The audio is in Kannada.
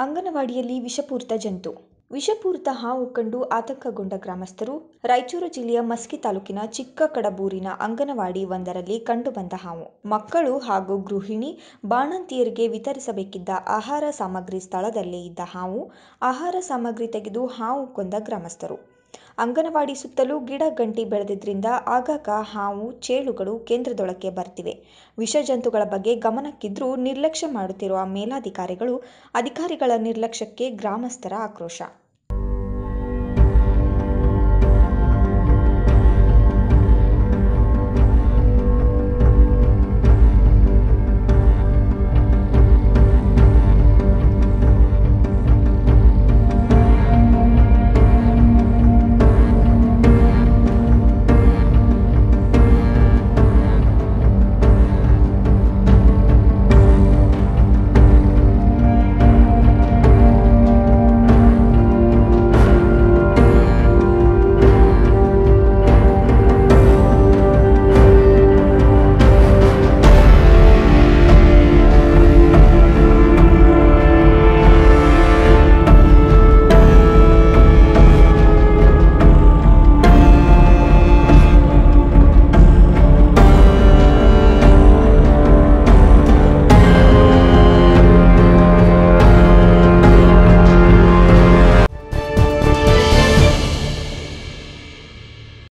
ಅಂಗನವಾಡಿಯಲ್ಲಿ ವಿಷಪೂರಿತ ಜಂತು ವಿಷಪೂರಿತ ಹಾವು ಕಂಡು ಆತಂಕಗೊಂಡ ಗ್ರಾಮಸ್ಥರು ರಾಯಚೂರು ಜಿಲ್ಲೆಯ ಮಸ್ಕಿ ತಾಲೂಕಿನ ಚಿಕ್ಕಕಡಬೂರಿನ ಅಂಗನವಾಡಿ ಒಂದರಲ್ಲಿ ಕಂಡುಬಂದ ಹಾವು ಮಕ್ಕಳು ಹಾಗೂ ಗೃಹಿಣಿ ಬಾಣಂತಿಯರಿಗೆ ವಿತರಿಸಬೇಕಿದ್ದ ಆಹಾರ ಸಾಮಗ್ರಿ ಸ್ಥಳದಲ್ಲೇ ಇದ್ದ ಹಾವು ಆಹಾರ ಸಾಮಗ್ರಿ ತೆಗೆದು ಹಾವು ಕೊಂದ ಗ್ರಾಮಸ್ಥರು ಅಂಗನವಾಡಿ ಸುತ್ತಲೂ ಗಿಡ ಗಂಟಿ ಬೆಳೆದಿದ್ರಿಂದ ಆಗಾಗ ಹಾವು ಚೇಳುಗಳು ಕೇಂದ್ರದೊಳಕ್ಕೆ ಬರ್ತಿವೆ ವಿಷ ಜಂತುಗಳ ಬಗ್ಗೆ ಗಮನಕ್ಕಿದ್ರೂ ನಿರ್ಲಕ್ಷ್ಯ ಮಾಡುತ್ತಿರುವ ಮೇಲಾಧಿಕಾರಿಗಳು ಅಧಿಕಾರಿಗಳ ನಿರ್ಲಕ್ಷ್ಯಕ್ಕೆ ಗ್ರಾಮಸ್ಥರ ಆಕ್ರೋಶ